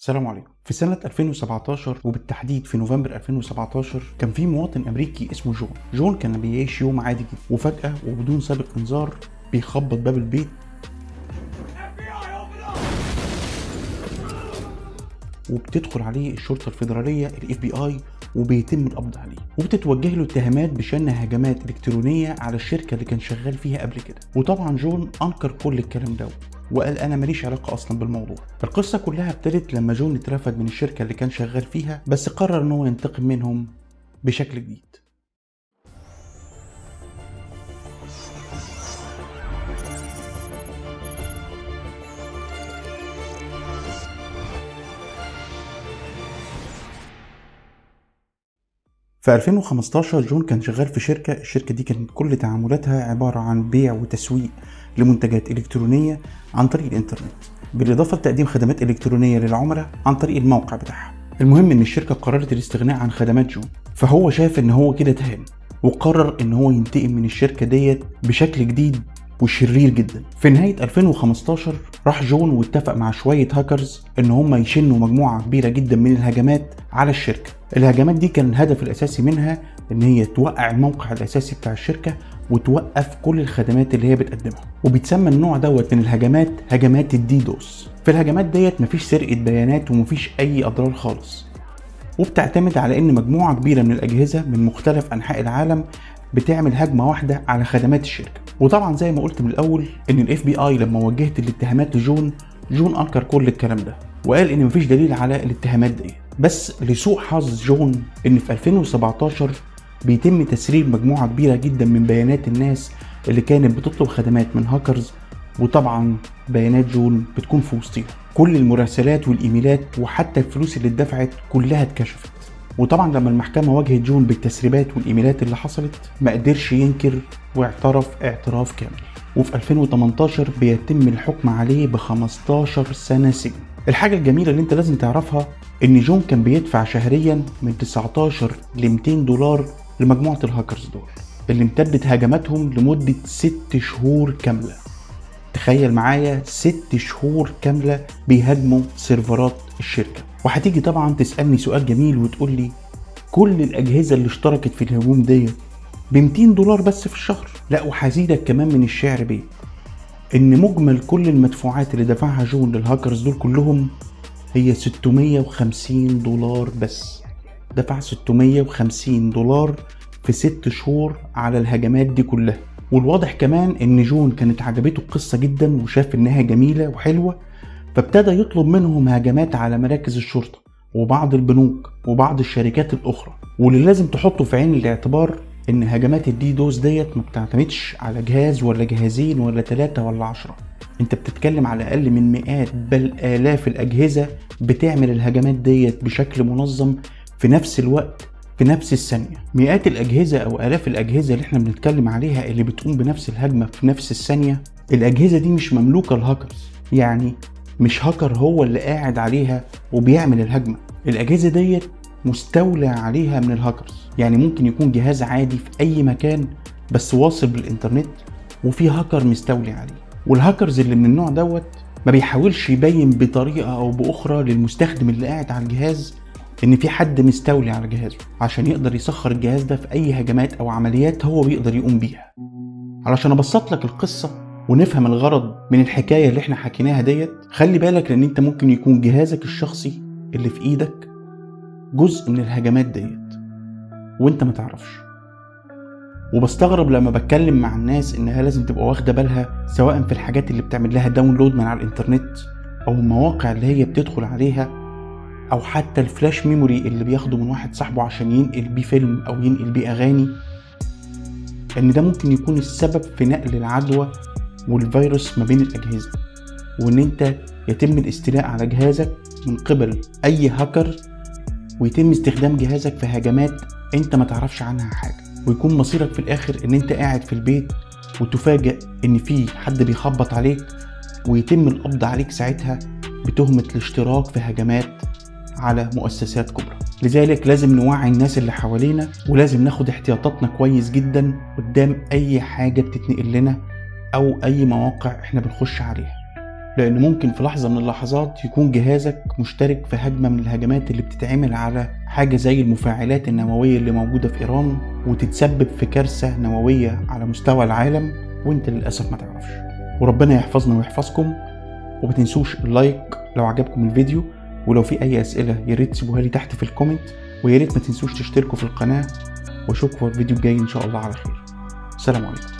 السلام عليكم في سنة 2017 وبالتحديد في نوفمبر 2017 كان في مواطن أمريكي اسمه جون جون كان بيعيش يوم عادي جدا وفجأة وبدون سابق إنذار بيخبط باب البيت وبتدخل عليه الشرطة الفيدرالية الاف بي اي وبيتم القبض عليه وبتتوجه له اتهامات بشن هجمات الكترونيه على الشركه اللي كان شغال فيها قبل كده وطبعا جون انكر كل الكلام ده وقال انا ماليش علاقه اصلا بالموضوع القصه كلها ابتدت لما جون اترفد من الشركه اللي كان شغال فيها بس قرر ان هو ينتقم منهم بشكل جديد في 2015 جون كان شغال في شركة الشركة دي كانت كل تعاملاتها عبارة عن بيع وتسويق لمنتجات إلكترونية عن طريق الإنترنت بالإضافة لتقديم خدمات إلكترونية للعملاء عن طريق الموقع بتاعها المهم إن الشركة قررت الاستغناء عن خدمات جون فهو شاف إن هو كده تهان وقرر إن هو ينتقم من الشركة ديت بشكل جديد وشرير جدا في نهاية 2015 راح جون واتفق مع شوية هاكرز ان هم يشنوا مجموعة كبيرة جدا من الهجمات على الشركة الهجمات دي كان الهدف الاساسي منها ان هي توقع الموقع الاساسي بتاع الشركة وتوقف كل الخدمات اللي هي بتقدمها وبيتسمى النوع دوت من الهجمات هجمات الديدوس في الهجمات ديت مفيش سرقة بيانات ومفيش اي اضرار خالص وبتعتمد على ان مجموعة كبيرة من الاجهزة من مختلف انحاء العالم بتعمل هجمه واحده على خدمات الشركه وطبعا زي ما قلت من الاول ان الاف بي اي لما وجهت الاتهامات لجون جون انكر كل الكلام ده وقال ان مفيش دليل على الاتهامات دي بس لسوء حظ جون ان في 2017 بيتم تسريب مجموعه كبيره جدا من بيانات الناس اللي كانت بتطلب خدمات من هاكرز وطبعا بيانات جون بتكون في وسطيهم كل المراسلات والايميلات وحتى الفلوس اللي اتدفعت كلها اتكشفت وطبعا لما المحكمه واجهت جون بالتسريبات والايميلات اللي حصلت ما قدرش ينكر واعترف اعتراف كامل وفي 2018 بيتم الحكم عليه ب 15 سنه سجن الحاجه الجميله اللي انت لازم تعرفها ان جون كان بيدفع شهريا من 19 ل 200 دولار لمجموعه الهاكرز دول اللي امتدت هجماتهم لمده 6 شهور كامله تخيل معايا ست شهور كاملة بيهاجموا سيرفرات الشركة وهتيجي طبعا تسألني سؤال جميل وتقول لي كل الأجهزة اللي اشتركت في الهجوم ديت ب 200 دولار بس في الشهر لا وهزيدك كمان من الشعر بيه ان مجمل كل المدفوعات اللي دفعها جون للهاكرز دول كلهم هي 650 دولار بس دفع 650 دولار في ست شهور على الهجمات دي كلها والواضح كمان ان جون كانت عجبته القصة جدا وشاف انها جميلة وحلوة فابتدى يطلب منهم هجمات على مراكز الشرطة وبعض البنوك وبعض الشركات الاخرى واللي لازم تحطه في عين الاعتبار ان هجمات الدي دوس ديت ما بتعتمدش على جهاز ولا جهازين ولا ثلاثة ولا عشرة انت بتتكلم على اقل من مئات بل الاف الاجهزة بتعمل الهجمات ديت بشكل منظم في نفس الوقت في نفس الثانية مئات الأجهزة أو آلاف الأجهزة اللي احنا بنتكلم عليها اللي بتقوم بنفس الهجمة في نفس الثانية الأجهزة دي مش مملوكة لهاكرز يعني مش هاكر هو اللي قاعد عليها وبيعمل الهجمة الأجهزة ديت مستولى عليها من الهاكرز يعني ممكن يكون جهاز عادي في أي مكان بس واصل بالإنترنت وفي هاكر مستولي عليه والهاكرز اللي من النوع دوت ما بيحاولش يبين بطريقة أو بأخرى للمستخدم اللي قاعد على الجهاز ان في حد مستولي على جهازه عشان يقدر يسخر الجهاز ده في اي هجمات او عمليات هو بيقدر يقوم بيها علشان ابسط لك القصه ونفهم الغرض من الحكايه اللي احنا حكيناها ديت خلي بالك لان انت ممكن يكون جهازك الشخصي اللي في ايدك جزء من الهجمات ديت وانت ما تعرفش وبستغرب لما بتكلم مع الناس انها لازم تبقى واخده بالها سواء في الحاجات اللي بتعمل لها داونلود من على الانترنت او المواقع اللي هي بتدخل عليها او حتى الفلاش ميموري اللي بياخده من واحد صاحبه عشان ينقل بيه فيلم او ينقل بيه اغاني ان ده ممكن يكون السبب في نقل العدوى والفيروس ما بين الاجهزه وان انت يتم الاستيلاء على جهازك من قبل اي هاكر ويتم استخدام جهازك في هجمات انت ما تعرفش عنها حاجه ويكون مصيرك في الاخر ان انت قاعد في البيت وتفاجئ ان في حد بيخبط عليك ويتم القبض عليك ساعتها بتهمه الاشتراك في هجمات على مؤسسات كبرى لذلك لازم نوعي الناس اللي حوالينا ولازم ناخد احتياطاتنا كويس جدا قدام اي حاجة بتتنقل لنا او اي مواقع احنا بنخش عليها لأن ممكن في لحظة من اللحظات يكون جهازك مشترك في هجمة من الهجمات اللي بتتعمل على حاجة زي المفاعلات النووية اللي موجودة في إيران وتتسبب في كارثة نووية على مستوى العالم وانت للأسف ما تعرفش وربنا يحفظنا ويحفظكم وما تنسوش اللايك لو عجبكم الفيديو ولو في أي أسئلة يا ريت تسيبوها لي تحت في الكومنت ويا ريت ما تنسوش تشتركوا في القناة واشوفكم في الفيديو الجاي إن شاء الله على خير سلام عليكم